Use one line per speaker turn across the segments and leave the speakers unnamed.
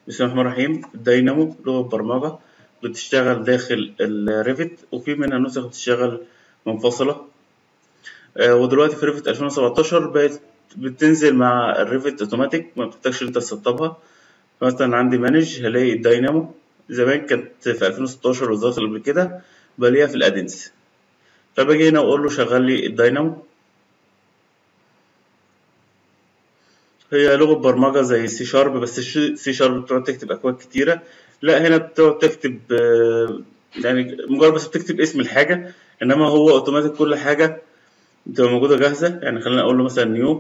بسم الله الرحمن الرحيم الداينامو لغة برمجة بتشتغل داخل الريفت وفي منها نسخ بتشتغل منفصلة آه، ودلوقتي في ريفت 2017 بقت بتنزل مع الريفت اوتوماتيك ما بتحتاجش انت تسطبها مثلا عندي مانج هلاقي الداينامو زمان كانت في 2016 والظبط اللي قبل كده بلاقيها في الادنس فباجي هنا واقول له شغل لي الداينامو هي لغة برمجة زي سي شارب بس سي شارب بتقعد تكتب أكواد كتيرة لا هنا بتقعد تكتب آه، يعني مجرد بس بتكتب اسم الحاجة إنما هو أوتوماتيك كل حاجة بتبقى موجودة جاهزة يعني خلينا أقول له مثلا نيو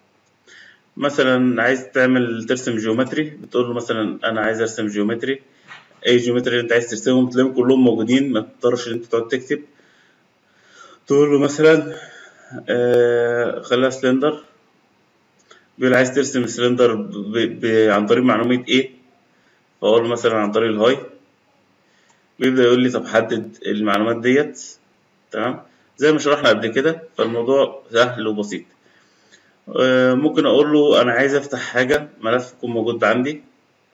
مثلا عايز تعمل ترسم جيومتري بتقول له مثلا أنا عايز أرسم جيومتري أي جيومتري أنت عايز ترسمهم تلاقيهم كلهم موجودين ما تضطرش إن أنت تقعد تكتب تقول له مثلا آه خليها سلندر بيقول عايز ترسم سلندر ب... ب... عن طريق معلومة ايه فأقول له مثلا عن طريق الهاي بيبدأ يقول لي طب حدد المعلومات ديت تمام زي ما شرحنا قبل كده فالموضوع سهل وبسيط آه، ممكن أقول له أنا عايز أفتح حاجة ملف يكون موجود عندي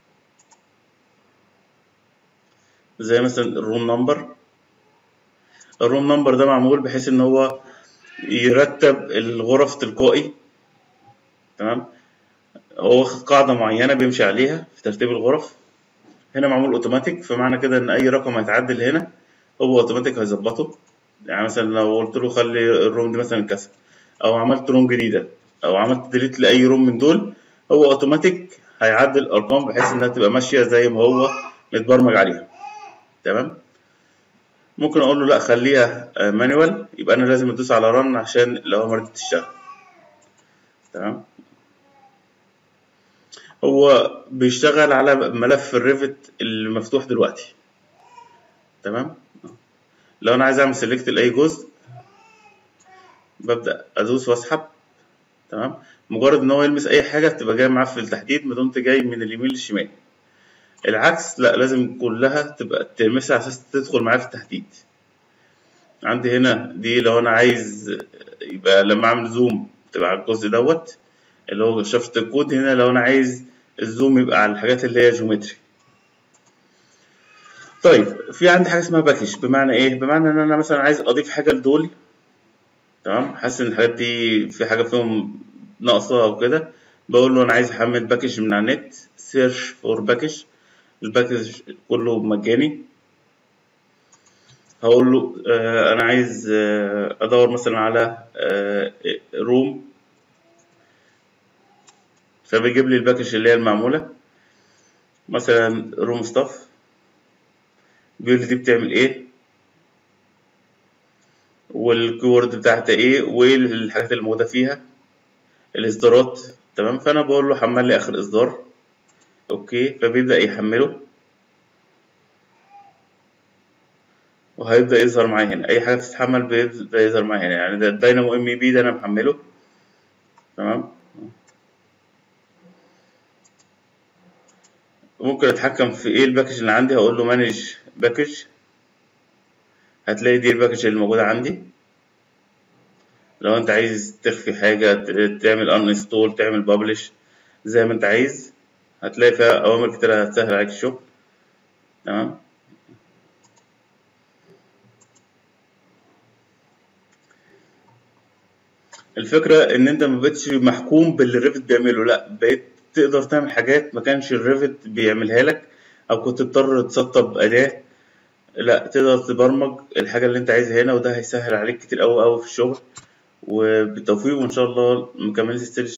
زي مثلا الروم نمبر الروم نمبر ده معمول بحيث إن هو يرتب الغرف تلقائي تمام هو واخد قاعدة معينة بيمشي عليها في ترتيب الغرف هنا معمول اوتوماتيك فمعنى كده ان اي رقم هيتعدل هنا هو اوتوماتيك هيظبطه يعني مثلا لو قلت له خلي الروم دي مثلا كذا او عملت روم جديدة او عملت ديليت لاي روم من دول هو اوتوماتيك هيعدل الارقام بحيث انها تبقى ماشية زي ما هو متبرمج عليها تمام ممكن اقول له لا خليها مانوال يبقى انا لازم ادوس على رن عشان الاوامر دي تشتغل تمام هو بيشتغل على ملف الريفت المفتوح دلوقتي تمام لو انا عايز اعمل سيلكت لاي جزء ببدا ادوس واسحب تمام مجرد ان هو يلمس اي حاجه بتبقى جايه معاه في التحديد ما دمت جاي من اليمين للشمال العكس لا لازم كلها تبقى تلمسها على اساس تدخل معايا في التحديد عندي هنا دي لو انا عايز يبقى لما اعمل زوم تبقى على الجزء دوت اللي هو شفت الكود هنا لو انا عايز الزوم يبقى على الحاجات اللي هي جيومتري طيب في عندي حاجه اسمها باكج بمعنى ايه بمعنى ان انا مثلا عايز اضيف حاجه لدول تمام حاسس ان الحاجات دي في حاجه فيهم ناقصه او كده بقول له انا عايز احمل باكج من على النت سيرش فور باكج الباكج كله مجاني هقول له آه انا عايز آه ادور مثلا على آه روم فبيجيب لي الباكج اللي هي المعمولة مثلا روم ستاف بيقول لي دي بتعمل ايه والكيورد بتاعتها ايه وايه الحاجات اللي موجودة فيها الاصدارات تمام فانا بقول له حمل لي اخر اصدار اوكي فبيبدأ يحمله وهيبدأ يظهر معايا هنا اي حاجة بتتحمل بيبدأ يظهر معايا هنا يعني ده الداينامو ام بي ده انا محمله تمام ممكن اتحكم في ايه الباكج اللي عندي هقول له مانج باكج هتلاقي دي الباكج اللي موجوده عندي لو انت عايز تخفي حاجه تعمل انستول تعمل ببلش زي ما انت عايز هتلاقي فيها اوامر كتير هتسهل عليك الشغل تمام الفكره ان انت ما بقتش محكوم باللي الريفت بيعمله لا بقيت تقدر تعمل حاجات ما كانش الريفت بيعملها لك او كنت تضطر تسطب اداه لا تقدر تبرمج الحاجه اللي انت عايزها هنا وده هيسهل عليك كتير قوي قوي في الشغل وبالتوفيق وان شاء الله مكملين ستيج